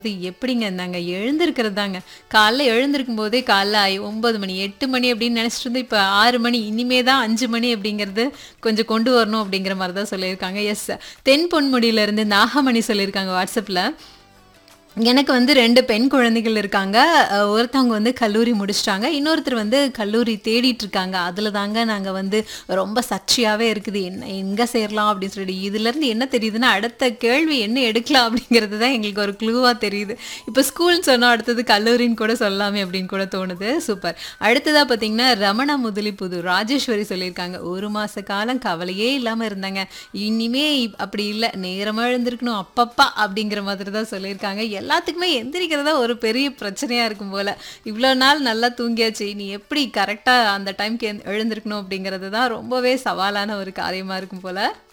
அது எப்படிங்க நாங்க எழுந்திருக்கிறது தாங்க. காலைல எழுந்திருக்கும் போதே காலைல ஐ 9 மணி, 8 மணி அப்படின்னு நெனச்சிட்டு இருந்தோம். இப்ப 6 மணி, இனிமே தான் 5 மணி அப்படிங்கிறது கொஞ்சம் கொண்டு வரணும் அப்படிங்கிற மாரி தான் சொல்லியிருக்காங்க. எஸ் தென் பொன்முடியிலருந்து நாகமணி சொல்லியிருக்காங்க வாட்ஸ்அப்ல. எனக்கு வந்து 2 பெண் குழந்தைகள் இருக்காங்க. அ ஒருத்தவங்க வந்து கல்லூரி முடிச்சுட்டாங்க. இன்னொருத்தர் வந்து கல்லூரி தேடிட்டு இருக்காங்க. அதுல தாங்க நாங்க வந்து ரொம்ப சர்ச்சையாவே இருக்குது. என்ன எங்க சேரலாம் அப்படின்னு சொல்லிட்டு. இதுலருந்து என்ன தெரியுதுன்னா, அடுத்த கேள்வி என்ன எடுக்கலாம் அப்படிங்கிறது தான் எங்களுக்கு ஒரு க்ளூவா தெரியுது. இப்ப ஸ்கூல்ன்னு சொன்னா அடுத்தது கல்லூரின்னு கூட சொல்லலாமே அப்படின்னு கூட தோணுது. சூப்பர். அடுத்ததா பார்த்தீங்கன்னா, ரமணா முதலிப்புதூர் ராஜேஸ்வரி சொல்லியிருக்காங்க. 1 மாச காலம் கவலையே இல்லாம இருந்தேங்க. இனிமே இப் அப்படி இல்ல. நேரமா எழுந்திருக்கணும் அப்பப்பா அப்படிங்கிற மாதிரி தான் சொல்லியிருக்காங்க. எல்லாத்துக்குமே எந்திரிக்கிறதா ஒரு பெரிய பிரச்சனையா இருக்கும் போல. இவ்ளோ நாள் நல்லா தூங்கியாச்சு. இனி எப்படி கரெக்ட்டா அந்த டைம்க்கு எந் எழுந்திருக்கணும் அப்படிங்கிறது தான் ரொம்பவே சவாலான ஒரு காரியமா இருக்கும் போல.